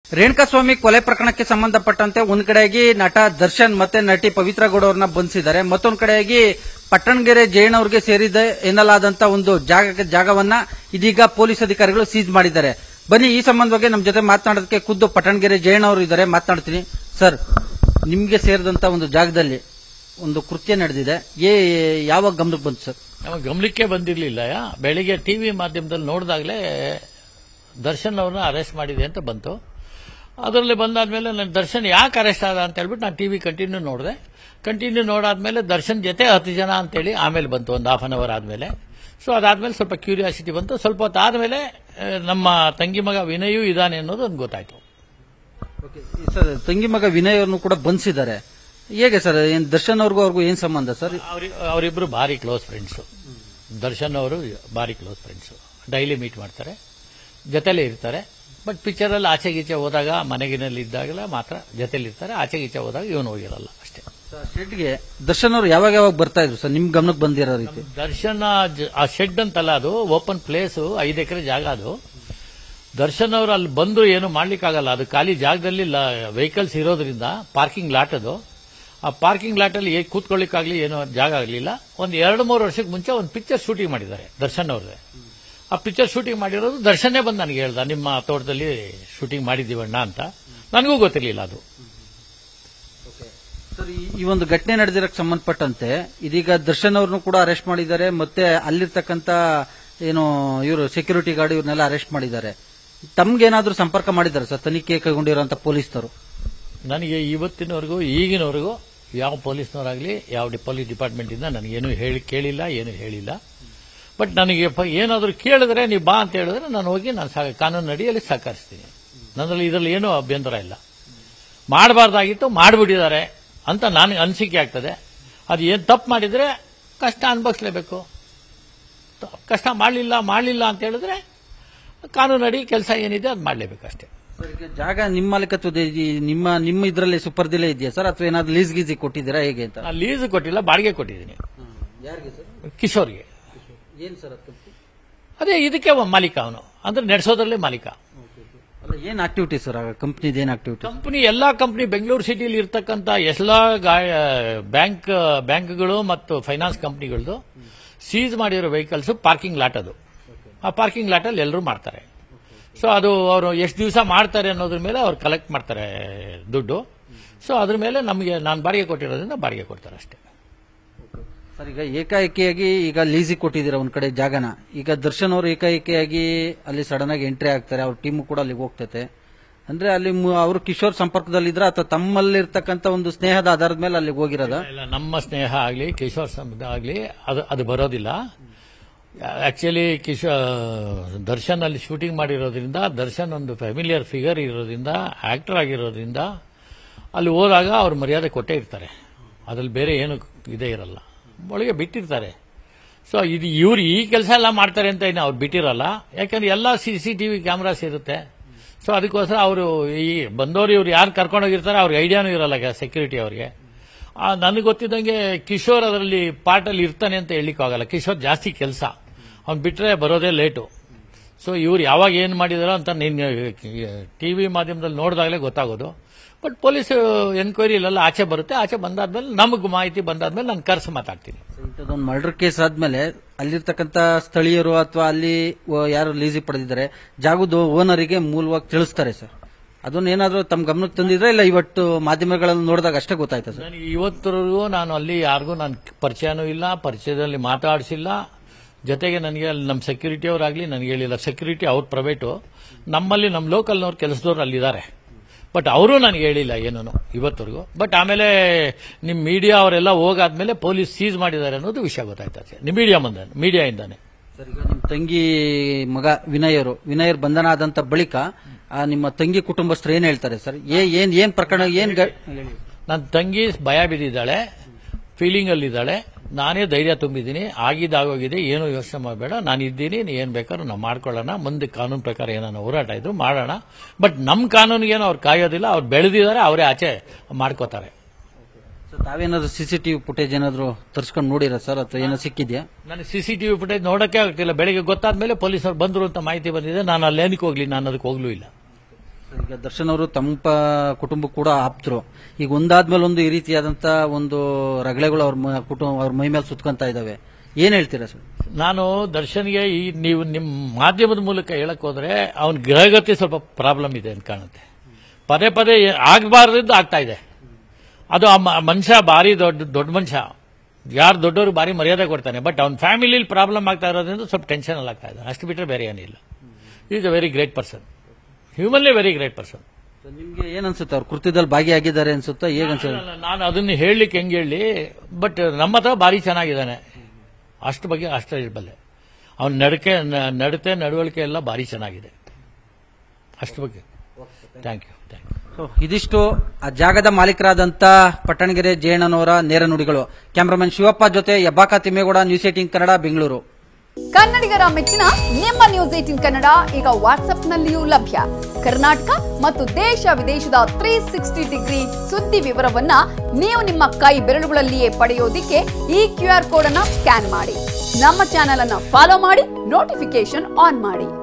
ರೇಣುಕಾಸ್ವಾಮಿ ಕೊಲೆ ಪ್ರಕರಣಕ್ಕೆ ಸಂಬಂಧಪಟ್ಟಂತೆ ಒಂದ್ ಕಡೆಯಾಗಿ ನಟ ದರ್ಶನ್ ಮತ್ತೆ ನಟಿ ಪವಿತ್ರ ಗೌಡ ಅವ್ರನ್ನ ಬಂಧಿಸಿದ್ದಾರೆ ಮತ್ತೊಂದ್ ಕಡೆಯಾಗಿ ಪಟ್ಟಣಗೆರೆ ಜೈನ್ ಅವ್ರಿಗೆ ಸೇರಿದ ಎನ್ನಲಾದಂತ ಒಂದು ಜಾಗ ಜಾಗವನ್ನ ಇದೀಗ ಪೊಲೀಸ್ ಅಧಿಕಾರಿಗಳು ಸೀಜ್ ಮಾಡಿದ್ದಾರೆ ಬನ್ನಿ ಈ ಸಂಬಂಧವಾಗಿ ನಮ್ಮ ಜೊತೆ ಮಾತನಾಡೋದಕ್ಕೆ ಖುದ್ದು ಪಟ್ಟಣಗೆರೆ ಜೈನ್ ಅವರು ಇದ್ದಾರೆ ಮಾತನಾಡ್ತೀನಿ ಸರ್ ನಿಮ್ಗೆ ಸೇರಿದಂತ ಒಂದು ಜಾಗದಲ್ಲಿ ಒಂದು ಕೃತ್ಯ ನಡೆದಿದೆ ಏ ಯಾವಾಗ ಗಮನಕ್ಕೆ ಬಂತು ಸರ್ ನಮ್ಮ ಗಮನಕ್ಕೆ ಬಂದಿರಲಿಲ್ಲ ಬೆಳಿಗ್ಗೆ ಟಿವಿ ಮಾಧ್ಯಮದಲ್ಲಿ ನೋಡಿದಾಗಲೇ ದರ್ಶನ್ ಅವ್ರನ್ನ ಅರೆಸ್ಟ್ ಮಾಡಿದೆ ಅಂತ ಬಂತು ಅದರಲ್ಲಿ ಬಂದಾದ್ಮೇಲೆ ನನ್ನ ದರ್ಶನ್ ಯಾಕೆ ಅರೆಸ್ಟ್ ಆದ ಅಂತ ಹೇಳ್ಬಿಟ್ಟು ನಾನು ಟಿವಿ ಕಂಟಿನ್ಯೂ ನೋಡಿದೆ ಕಂಟಿನ್ಯೂ ನೋಡಾದ್ಮೇಲೆ ದರ್ಶನ್ ಜೊತೆ ಹತ್ತು ಜನ ಅಂತೇಳಿ ಆಮೇಲೆ ಬಂತು ಒಂದು ಹಾಫ್ ಅನ್ ಅವರ್ ಆದಮೇಲೆ ಸೊ ಅದಾದ್ಮೇಲೆ ಸ್ವಲ್ಪ ಕ್ಯೂರಿಯಾಸಿಟಿ ಬಂತು ಸ್ವಲ್ಪ ಹೊತ್ತು ಆದಮೇಲೆ ನಮ್ಮ ತಂಗಿ ಮಗ ವಿನಯೂ ಇದ್ದಾನೆ ಅನ್ನೋದು ಒಂದು ಗೊತ್ತಾಯ್ತು ಸರ್ ತಂಗಿ ಮಗ ವಿನಯ್ ಅವ್ರನ್ನು ಕೂಡ ಬಂಧಿಸಿದ್ದಾರೆ ಹೇಗೆ ಸರ್ ಏನ್ ದರ್ಶನ್ ಅವ್ರಿಗೂ ಅವ್ರಿಗೂ ಏನ್ ಸಂಬಂಧ ಸರ್ ಅವ್ರಿ- ಅವರಿಬ್ರು ಭಾರಿ ಕ್ಲೋಸ್ ಫ್ರೆಂಡ್ಸು ದರ್ಶನ್ ಅವರು ಭಾರಿ ಕ್ಲೋಸ್ ಫ್ರೆಂಡ್ಸು ಡೈಲಿ ಮೀಟ್ ಮಾಡ್ತಾರೆ ಜೊತೆಲೇ ಇರ್ತಾರೆ ಬಟ್ ಪಿಕ್ಚರಲ್ಲಿ ಆಚೆ ಗೀಚೆ ಹೋದಾಗ ಮನೆಗಿನಲ್ಲಿ ಇದ್ದಾಗಲೇ ಮಾತ್ರ ಜೊತೆಲಿ ಇರ್ತಾರೆ ಆಚೆ ಗೀಚೆ ಹೋದಾಗ ಇವನು ಹೋಗಿರಲ್ಲ ಅಷ್ಟೇ ಶೆಡ್ಗೆ ದರ್ಶನ್ ಅವ್ರು ಯಾವಾಗ ಯಾವಾಗ ಬರ್ತಾ ಇದ್ರು ಸರ್ ನಿಮ್ ಗಮನಕ್ಕೆ ಬಂದಿರೋ ರೀತಿ ದರ್ಶನ್ ಜ- ಆ ಶೆಡ್ ಅಂತಲ್ಲ ಅದು ಓಪನ್ ಪ್ಲೇಸು ಐದು ಎಕರೆ ಜಾಗ ಅದು ದರ್ಶನ್ ಅವರು ಅಲ್ಲಿ ಬಂದು ಏನು ಮಾಡ್ಲಿಕ್ಕಾಗಲ್ಲ ಅದು ಖಾಲಿ ಜಾಗದಲ್ಲಿ ವೆಹಿಕಲ್ಸ್ ಇರೋದ್ರಿಂದ ಪಾರ್ಕಿಂಗ್ ಲಾಟ್ ಅದು ಆ ಪಾರ್ಕಿಂಗ್ ಲಾಟಲ್ಲಿ ಹೇಗೆ ಕೂತ್ಕೊಳ್ಳಿಕ್ಕಾಗ್ಲಿ ಏನೋ ಜಾಗ ಆಗಲಿಲ್ಲ ಒಂದು ಎರಡು ಮೂರು ವರ್ಷಕ್ಕೆ ಮುಂಚೆ ಒಂದು ಪಿಕ್ಚರ್ ಶೂಟಿಂಗ್ ಮಾಡಿದ್ದಾರೆ ದರ್ಶನ್ ಅವ್ರದ್ದೇ ಆ ಪಿಕ್ಚರ್ ಶೂಟಿಂಗ್ ಮಾಡಿರೋದು ದರ್ಶನ್ನೇ ಬಂದು ನನಗೆ ಹೇಳ್ದ ನಿಮ್ಮ ತೋಟದಲ್ಲಿ ಶೂಟಿಂಗ್ ಮಾಡಿದ್ದೀವಣ್ಣ ಅಂತ ನನಗೂ ಗೊತ್ತಿರಲಿಲ್ಲ ಅದು ಸರ್ ಈ- ಈ ಒಂದು ಘಟನೆ ನಡೆದಿರಕ್ಕೆ ಸಂಬಂಧಪಟ್ಟಂತೆ ಇದೀಗ ದರ್ಶನ್ ಅವ್ರನ್ನು ಕೂಡ ಅರೆಸ್ಟ್ ಮಾಡಿದ್ದಾರೆ ಮತ್ತೆ ಅಲ್ಲಿರ್ತಕ್ಕಂತ ಏನು ಇವರು ಸೆಕ್ಯೂರಿಟಿ ಗಾರ್ಡ್ ಇವ್ರನ್ನೆಲ್ಲ ಅರೆಸ್ಟ್ ಮಾಡಿದ್ದಾರೆ ತಮ್ಗೇನಾದ್ರೂ ಸಂಪರ್ಕ ಮಾಡಿದ್ದಾರೆ ಸರ್ ತನಿಖೆ ಕೈಗೊಂಡಿರುವಂತ ಪೊಲೀಸರು ನನಗೆ ಇವತ್ತಿನವರೆಗೂ ಈಗಿನವರೆಗೂ ಯಾವ ಪೊಲೀಸ್ನವರಾಗಲಿ ಯಾವ ಡಿ- ಪೊಲೀಸ್ ಡಿಪಾರ್ಟ್ಮೆಂಟಿಂದ ನನಗೇನು ಹೇಳಿ ಕೇಳಿಲ್ಲ ಏನು ಹೇಳಿಲ್ಲ ಬಟ್ ನನಗೆ ಪ- ಏನಾದರೂ ಕೇಳಿದ್ರೆ ನೀವು ಬಾ ಅಂತ ಹೇಳಿದ್ರೆ ನಾನು ಹೋಗಿ ನಾನು ಸಹ- ಕಾನೂನು ಅಡಿಯಲ್ಲಿ ಸಹಕರಿಸ್ತೀನಿ ನನ್ನಲ್ಲಿ ಇದರಲ್ಲಿ ಏನೂ ಅಭ್ಯಂತರ ಇಲ್ಲ ಮಾಡಬಾರ್ದಾಗಿತ್ತು ಮಾಡಿಬಿಟ್ಟಿದ್ದಾರೆ ಅಂತ ನನಗೆ ಅನಿಸಿಕೆ ಆಗ್ತದೆ ಅದು ಏನು ತಪ್ಪು ಮಾಡಿದರೆ ಕಷ್ಟ ಅನುಭವಿಸ್ಲೇಬೇಕು ತ- ಕಷ್ಟ ಮಾಡಲಿಲ್ಲ ಮಾಡಲಿಲ್ಲ ಅಂತ ಹೇಳಿದ್ರೆ ಕಾನೂನು ಅಡಿ ಕೆಲಸ ಏನಿದೆ ಅದು ಮಾಡಲೇಬೇಕಷ್ಟೇ ಸರ್, ಈಗ ಜಾಗ ನಿಮ್ಮ ಮಾಲೀಕತ್ವದ ಇದಿ- ನಿಮ್ಮ ನಿಮ್ಮ ಇದರಲ್ಲಿ ಸುಪರ್ದಿಲೇ ಇದೆಯಾ ಸರ್ ಅಥವಾ ಏನಾದ್ರು ಲೀಸ್ ಗೀಸಿ ಕೊಟ್ಟಿದ್ದೀರಾ ಹೇಗೆ ಅಂತ ನಾನು ಲೀಸ್ ಕೊಟ್ಟಿಲ್ಲ ಬಾಡಿಗೆ ಕೊಟ್ಟಿದ್ದೀನಿ ಯಾರಿಗೆ ಸರ್ ಕಿಶೋರ್ಗೆ ಏನ್ ಸರ್ ಅದೇ ಇದಕ್ಕೆ ಒಬ್ಬ ಮಾಲೀಕ ಅವನು ಅಂದ್ರೆ ನಡೆಸೋದ್ರಲ್ಲೇ ಮಾಲೀಕ ಅಲ್ಲ ಏನ್ ಆಕ್ಟಿವಿಟಿ ಸರ್ ಕಂಪ್ನಿದ ಏನ್ ಆಕ್ಟಿವಿಟಿ ಕಂಪನಿ ಎಲ್ಲಾ ಕಂಪನಿ ಬೆಂಗಳೂರು ಸಿಟಿಯಲ್ಲಿ ಇರ್ತಕ್ಕಂಥ ಎಲ್ಲ ಬ್ಯಾಂಕ್ ಬ್ಯಾಂಕ್ಗಳು ಮತ್ತು ಫೈನಾನ್ಸ್ ಕಂಪನಿಗಳದು ಸೀಸ್ ಮಾಡಿರೋ ವೆಹಿಕಲ್ಸ್ ಪಾರ್ಕಿಂಗ್ ಲಾಟ್ ಅದು ಆ ಪಾರ್ಕಿಂಗ್ ಲಾಟಲ್ಲಿ ಎಲ್ಲರೂ ಮಾಡ್ತಾರೆ ಸೊ ಅದು ಅವರು ಎಷ್ಟು ದಿವಸ ಮಾಡ್ತಾರೆ ಅನ್ನೋದ್ರ ಮೇಲೆ ಅವ್ರು ಕಲೆಕ್ಟ್ ಮಾಡ್ತಾರೆ ದುಡ್ಡು ಸೊ ಅದ್ರ ಮೇಲೆ ನಮಗೆ ನಾನು ಬಾಡಿಗೆ ಕೊಟ್ಟಿರೋದ್ರಿಂದ ಬಾಡಿಗೆ ಕೊಡ್ತಾರೆ ಅಷ್ಟೇ ಸರ್ ಈಗ ಏಕಾಏಕಿಯಾಗಿ ಈಗ ಲೀಸಿಗೆ ಕೊಟ್ಟಿದ್ದೀರಾ ಒಂದ್ ಕಡೆ ಜಾಗನ ಈಗ ದರ್ಶನ್ ಅವರು ಏಕಾಏಕಿಯಾಗಿ ಅಲ್ಲಿ ಸಡನ್ ಆಗಿ ಎಂಟ್ರಿ ಆಗ್ತಾರೆ ಅವ್ರ ಟೀಮ್ ಕೂಡ ಅಲ್ಲಿಗೆ ಹೋಗ್ತೈತೆ ಅಂದ್ರೆ ಅಲ್ಲಿ ಮು- ಅವರು ಕಿಶೋರ್ ಸಂಪರ್ಕದಲ್ಲಿದ್ರ ಅಥವಾ ತಮ್ಮಲ್ಲಿರ್ತಕ್ಕಂಥ ಒಂದು ಸ್ನೇಹದ ಆಧಾರದ ಮೇಲೆ ಅಲ್ಲಿಗೆ ಹೋಗಿರೋದ ಇಲ್ಲ ನಮ್ಮ ಸ್ನೇಹ ಆಗಲಿ ಕಿಶೋರ್ ಸಂಬಂಧ ಆಗಲಿ ಅದು ಅದು ಬರೋದಿಲ್ಲ ಆಕ್ಚುಲಿ ಕಿಶೋರ್ ದರ್ಶನ್ ಅಲ್ಲಿ ಶೂಟಿಂಗ್ ಮಾಡಿರೋದ್ರಿಂದ ದರ್ಶನ್ ಒಂದು ಫ್ಯಾಮಿಲಿಯರ್ ಫಿಗರ್ ಇರೋದ್ರಿಂದ ಆಕ್ಟರ್ ಆಗಿರೋದ್ರಿಂದ ಅಲ್ಲಿ ಹೋದಾಗ ಅವ್ರು ಮರ್ಯಾದೆ ಕೊಟ್ಟೇ ಇರ್ತಾರೆ ಅದ್ರಲ್ಲಿ ಬೇರೆ ಏನು ಇದೇ ಇರಲ್ಲ ಒಳಗೆ ಬಿಟ್ಟಿರ್ತಾರೆ ಸೊ ಇದು ಇವ್ರು ಈ ಕೆಲಸ ಎಲ್ಲ ಮಾಡ್ತಾರೆ ಅಂತ ಏನು ಅವ್ರು ಬಿಟ್ಟಿರಲ್ಲ ಯಾಕಂದ್ರೆ ಎಲ್ಲ ಸಿ ಸಿ ಟಿವಿ ಕ್ಯಾಮ್ರಾಸ್ ಇರುತ್ತೆ ಸೊ ಅದಕ್ಕೋಸ್ಕರ ಅವರು ಈ ಬಂದವರು ಇವ್ರು ಯಾರು ಕರ್ಕೊಂಡೋಗಿರ್ತಾರೆ ಅವ್ರಿಗೆ ಐಡಿಯಾನೂ ಇರಲ್ಲ ಸೆಕ್ಯೂರಿಟಿ ಅವ್ರಿಗೆ ಆ, ನನಗೆ ಗೊತ್ತಿದ್ದಂಗೆ ಕಿಶೋರ್ ಅದರಲ್ಲಿ ಪಾರ್ಟಲ್ಲಿ ಇರ್ತಾನೆ ಅಂತ ಹೇಳಿಕ್ಕಾಗಲ್ಲ ಕಿಶೋರ್ ಜಾಸ್ತಿ ಕೆಲಸ ಅವ್ನು ಬಿಟ್ಟರೆ ಬರೋದೇ ಲೇಟು ಸೊ ಇವ್ರು ಯಾವಾಗ ಏನು ಮಾಡಿದಾರೋ ಅಂತ ನೀನು ಟಿವಿ ಮಾಧ್ಯಮದಲ್ಲಿ ನೋಡಿದಾಗಲೇ ಗೊತ್ತಾಗೋದು ಬಟ್ ಪೊಲೀಸ್ ಎನ್ಕ್ವೈರಿ ಇಲ್ಲೆಲ್ಲ ಆಚೆ ಬರುತ್ತೆ ಆಚೆ ಬಂದಾದ್ಮೇಲೆ ನಮಗೆ ಮಾಹಿತಿ ಬಂದಾದ್ಮೇಲೆ ನಾನು ಕರ್ಸಿ ಮಾತಾಡ್ತೀನಿ ಇಂಥದ್ದೊಂದು ಮರ್ಡರ್ ಕೇಸ್ ಆದ್ಮೇಲೆ ಅಲ್ಲಿರ್ತಕ್ಕಂಥ ಸ್ಥಳೀಯರು ಅಥವಾ ಅಲ್ಲಿ ಓ- ಯಾರು ಲೀಸಿ ಪಡೆದಿದ್ದಾರೆ ಜಾಗದ ಓನರಿಗೆ ಮೂಲವಾಗಿ ತಿಳಿಸ್ತಾರೆ ಸರ್ ಅದನ್ನ ಏನಾದ್ರೂ ತಮ್ಮ ಗಮನಕ್ಕೆ ತಂದಿದ್ರೆ ಇಲ್ಲ ಇವತ್ತು ಮಾಧ್ಯಮಗಳಲ್ಲಿ ನೋಡಿದಾಗ ಅಷ್ಟೇ ಗೊತ್ತಾಯ್ತಾ ಸರ್ ನನಗೆ ಇವತ್ತರೆಗೂ ನಾನು ಅಲ್ಲಿ ಯಾರಿಗೂ ನಾನು ಪರಿಚಯನೂ ಇಲ್ಲ ಪರಿಚಯದಲ್ಲಿ ಮಾತಾಡಿಸಿಲ್ಲ ಜೊತೆಗೆ ನನಗೆ ಅಲ್ಲಿ ನಮ್ಮ ಸೆಕ್ಯೂರಿಟಿ ಅವರಾಗಲಿ ನನಗೆ ಹೇಳಿಲ್ಲ ಸೆಕ್ಯೂರಿಟಿ ಅವ್ರ ಪ್ರೈವೇಟು ನಮ್ಮಲ್ಲಿ ನಮ್ಮ ಲೋಕಲ್ನವ್ರು ಕೆಲಸದವ್ರು ಅಲ್ಲಿದ್ದಾರೆ ಬಟ್ ಅವರು ನನಗೆ ಹೇಳಿಲ್ಲ ಏನೂ ಇವತ್ತರೆಗೂ ಬಟ್ ಆಮೇಲೆ ನಿಮ್ಮ ಮೀಡಿಯಾ ಅವರೆಲ್ಲ ಹೋಗಾದ್ಮೇಲೆ ಪೊಲೀಸ್ ಸೀಸ್ ಮಾಡಿದ್ದಾರೆ ಅನ್ನೋದು ವಿಷಯ ಗೊತ್ತಾಯ್ತು ನಿಮ್ಮ ಮೀಡಿಯಾ ಮುಂದೆ ಮೀಡಿಯಾಯಿಂದಾನೆ ಸರ್ ಈಗ ನಿಮ್ಮ ತಂಗಿ ಮಗ ವಿನಯರು ವಿನಯರ್ ಬಂಧನ ಆದಂತ ಬಳಿಕ ಆ ನಿಮ್ಮ ತಂಗಿ ಕುಟುಂಬಸ್ಥರು ಏನ್ ಹೇಳ್ತಾರೆ ಸರ್ ಏ- ಏನ್ ಏನ್ ಪ್ರಕರಣ ಏನ್ ಗ- ನನ್ನ ತಂಗಿ ಭಯ ಬಿದ್ದಿದ್ದಾಳೆ ಫೀಲಿಂಗ್ ಅಲ್ಲಿದ್ದಾಳೆ ನಾನೇ ಧೈರ್ಯ ತುಂಬಿದ್ದೀನಿ ಆಗಿದ್ದಾಗೋಗಿದೆ ಏನು ಯೋಚನೆ ಮಾಡಬೇಡ ನಾನು ಇದ್ದೀನಿ ನೀ ಏನು ಬೇಕಾದ್ರೂ ನಾವು ಮಾಡ್ಕೊಳ್ಳೋಣ ಮುಂದೆ ಕಾನೂನು ಪ್ರಕಾರ ಏನಾನ ಹೋರಾಟ ಇದ್ದು ಮಾಡೋಣ ಬಟ್ ನಮ್ಮ ಕಾನೂನಿಗೇನು ಅವ್ರು ಕಾಯೋದಿಲ್ಲ ಅವ್ರು ಬೆಳೆದಿದ್ದಾರೆ ಅವರೇ ಆಚೆ ಮಾಡ್ಕೋತಾರೆ ಸರ್, ತಾವೇನಾದ್ರೂ ಸಿಸಿಟಿವಿ ಫುಟೇಜ್ ಏನಾದ್ರು ತರ್ಸ್ಕೊಂಡು ನೋಡಿರ ಸರ್ ಅಥವಾ ಏನೋ ಸಿಕ್ಕಿದ್ಯಾ ನನಗೆ ಸಿಸಿಟಿವಿ ಫುಟೇಜ್ ನೋಡೋಕೆ ಆಗ್ತಿಲ್ಲ ಬೆಳಿಗ್ಗೆ ಗೊತ್ತಾದ್ಮೇಲೆ ಪೊಲೀಸರು ಬಂದರು ಅಂತ ಮಾಹಿತಿ ಬಂದಿದೆ ನಾನು ಅಲ್ಲಿ ಏನಕ್ಕೆ ಹೋಗ್ಲಿ ನಾನು ಅದಕ್ಕೆ ಹೋಗ್ಲೂ ಇಲ್ಲ ಈಗ ದರ್ಶನ್ ಅವರು ತಮ್ಮ ಪ- ಕುಟುಂಬ ಕೂಡ ಆಪ್ತರು ಈಗ ಒಂದಾದ್ಮೇಲೆ ಒಂದು ಈ ರೀತಿಯಾದಂತ ಒಂದು ರಗಳೆಗಳು ಅವ್ರ ಮ- ಕುಟುಂಬ ಅವ್ರ ಮೈ ಮೇಲೆ ಸುತ್ಕೊಂತ ಇದಾವೆ ಏನ್ ಹೇಳ್ತೀರಾ ಸರ್ ನಾನು ದರ್ಶನ್ಗೆ ಈ ನೀವು ನಿಮ್ಮ ಮಾಧ್ಯಮದ ಮೂಲಕ ಹೇಳಕ್ ಹೋದ್ರೆ ಅವನ ಗ್ರಹಗತಿ ಸ್ವಲ್ಪ ಪ್ರಾಬ್ಲಮ್ ಇದೆ ಅಂತ ಕಾಣುತ್ತೆ ಪದೇ ಪದೇ ಆಗಬಾರ್ದಿದ್ದು ಆಗ್ತಾ ಇದೆ ಅದು ಆ ಮ- ಮನುಷ್ಯ ಭಾರಿ ದೊಡ್ಡ ದೊಡ್ಡ ಮನುಷ್ಯ ಯಾರು ದೊಡ್ಡವ್ರಿಗೆ ಭಾರಿ ಮರ್ಯಾದೆ ಕೊಡ್ತಾನೆ ಬಟ್ ಅವ್ನ ಫ್ಯಾಮಿಲಿಲಿ ಪ್ರಾಬ್ಲಮ್ ಆಗ್ತಾ ಇರೋದ್ರಿಂದ ಸ್ವಲ್ಪ ಟೆನ್ಷನ್ ಅಲ್ಲಿ ಆಗ್ತಾ ಇದೆ ಅಷ್ಟು ಬಿಟ್ಟರೆ ಬೇರೆ ಏನಿಲ್ಲ is a very great person humanly very great person ನಿಮ್ಗೆ ಏನ್ ಅನ್ಸುತ್ತೆ ಅವ್ರ ಕೃತ್ಯದಲ್ಲಿ ಭಾಗಿಯಾಗಿದ್ದಾರೆ ಅನ್ಸುತ್ತಾ ಹೇಗ್ ಅನ್ಸುತ್ತೆ ಅಲ್ಲ, ನಾನು ಅದನ್ನ ಹೇಳಲಿಕ್ಕೆ ಹೆಂಗೆ ಹೇಳಿ ಬಟ್ ನಮ್ಮ ಹತ್ರ ಭಾರಿ ಚೆನ್ನಾಗಿದ್ದಾನೆ ಅಷ್ಟು ಬಗ್ಗೆ ಅಷ್ಟು ಇರಬಲ್ಲೆ ಅವನ ನಡಕೆ ನ- ನಡತೆ ನಡವಳಿಕೆ ಎಲ್ಲ ಭಾರಿ ಚೆನ್ನಾಗಿದೆ ಅಷ್ಟು ಬಗ್ಗೆ thank you thank you so, ಇದಿಷ್ಟು ಆ ಜಾಗದ ಮಾಲೀಕರಾದಂತ ಪಟ್ಟಣಗೆರೆ ಜಯಣ್ಣನವರ ನೇರ ನುಡಿಗಳು ಕ್ಯಾಮರಾಮನ್ ಶಿವಪ್ಪ ಜೊತೆ ಯಬ್ಬಾಕ ತಿಮ್ಮೇಗೌಡ ನ್ಯೂಸ್ ಏಟಿಂಗ್ ಕನ್ನಡ ಬೆಂಗಳೂರು ಕನ್ನಡಿಗರ ಮೆಚ್ಚಿನ ನಿಮ್ಮ ನ್ಯೂಸ್ ಏಟಿನ್ ಕನ್ನಡ ಈಗ ವಾಟ್ಸ್ಆಪ್ನಲ್ಲಿಯೂ ಲಭ್ಯ ಕರ್ನಾಟಕ ಮತ್ತು ದೇಶ ವಿದೇಶದ ತ್ರೀ ಸಿಕ್ಸ್ಟಿ ಡಿಗ್ರಿ ಸುದ್ದಿ ವಿವರವನ್ನ ನೀವು ನಿಮ್ಮ ಕೈ ಬೆರಳುಗಳಲ್ಲಿಯೇ ಪಡೆಯೋದಿಕ್ಕೆ ಈ ಕ್ಯೂ ಆರ್ ಕೋಡ್ ಅನ್ನ ಸ್ಕ್ಯಾನ್ ಮಾಡಿ ನಮ್ಮ ಚಾನೆಲ್ ಅನ್ನ ಫಾಲೋ ಮಾಡಿ ನೋಟಿಫಿಕೇಶನ್ ಆನ್ ಮಾಡಿ